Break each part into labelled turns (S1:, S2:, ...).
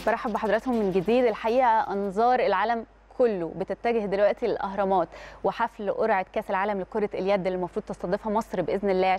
S1: برحب بحضراتكم من جديد الحقيقه انظار العالم كله بتتجه دلوقتي للاهرامات وحفل قرعه كاس العالم لكره اليد اللي المفروض تستضيفها مصر باذن الله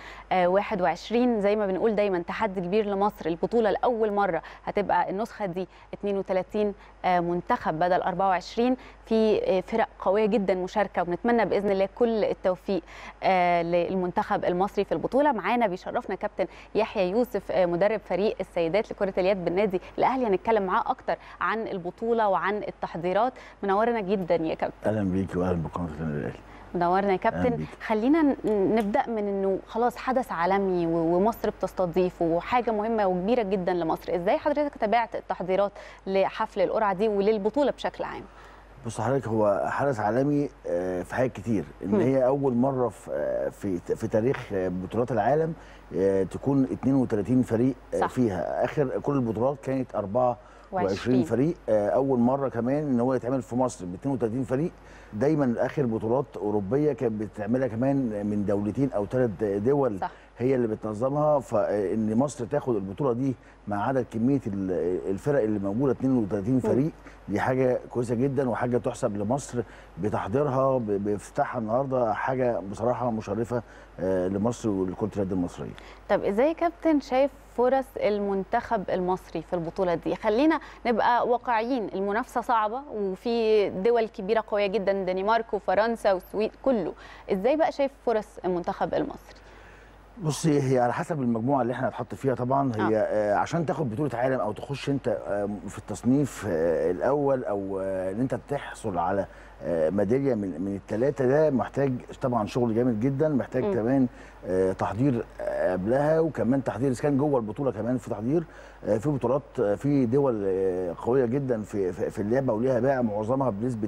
S1: 2021 زي ما بنقول دايما تحدي كبير لمصر البطوله لاول مره هتبقى النسخه دي 32 منتخب بدل 24 في فرق قويه جدا مشاركه وبنتمنى باذن الله كل التوفيق للمنتخب المصري في البطوله معانا بيشرفنا كابتن يحيى يوسف مدرب فريق السيدات لكره اليد بالنادي الاهلي هنتكلم معاه اكتر عن البطوله وعن التحضيرات منورنا جدا يا كابتن
S2: اهلا بيكي واهلا بقناه النادي الاهلي
S1: منورنا يا كابتن خلينا نبدا من انه خلاص حدث عالمي ومصر بتستضيف وحاجه مهمه وكبيره جدا لمصر ازاي حضرتك تابعت التحضيرات لحفل القرعه دي وللبطوله بشكل عام
S2: بص حضرتك هو حدث عالمي في حاجات كتير ان هي اول مره في في تاريخ بطولات العالم تكون 32 فريق صح. فيها اخر كل البطولات كانت 24 فريق اول مره كمان ان هو يتعمل في مصر ب 32 فريق دايما اخر بطولات اوروبيه كانت بتعملها كمان من دولتين او ثلاث دول صح. هي اللي بتنظمها فان مصر تاخد البطوله دي مع عدد كميه الفرق اللي موجوده 32 فريق دي حاجه كويسه جدا وحاجه تحسب لمصر بتحضيرها بافتتاحها النهارده حاجه بصراحه مشرفه لمصر ولكره اليد المصريه.
S1: طب ازاي يا كابتن شايف فرص المنتخب المصري في البطوله دي؟ خلينا نبقى واقعيين المنافسه صعبه وفي دول كبيره قويه جدا الدنمارك وفرنسا والسويد كله، ازاي بقى شايف فرص المنتخب المصري؟
S2: بصي هي على حسب المجموعه اللي احنا هنتحط فيها طبعا هي آه. عشان تاخد بطوله عالم او تخش انت في التصنيف الاول او ان انت تحصل على ميداليه من من الثلاثه ده محتاج طبعا شغل جامد جدا محتاج م. كمان تحضير قبلها وكمان تحضير اذا كان جوه البطوله كمان في تحضير في بطولات في دول قويه جدا في في اللعبه وليها باع معظمها بنسبه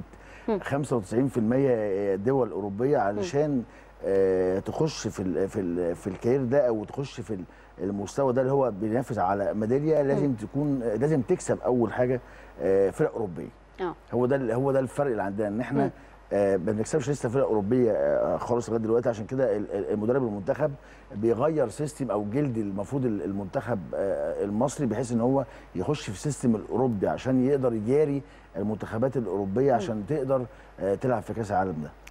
S2: 95% دول اوروبيه علشان م. آه تخش في ال في ال في الكارير ده او تخش في المستوى ده اللي هو بينافس على ميداليه لازم تكون لازم تكسب اول حاجه آه فرق اوروبيه أوه. هو ده هو ده الفرق اللي عندنا ان احنا آه ما بنكسبش لسه فرق اوروبيه آه خالص لغايه دلوقتي عشان كده المدرب المنتخب بيغير سيستم او جلد المفروض المنتخب آه المصري بحيث ان هو يخش في السيستم الاوروبي عشان يقدر يجاري المنتخبات الاوروبيه عشان تقدر آه تلعب في كاس العالم ده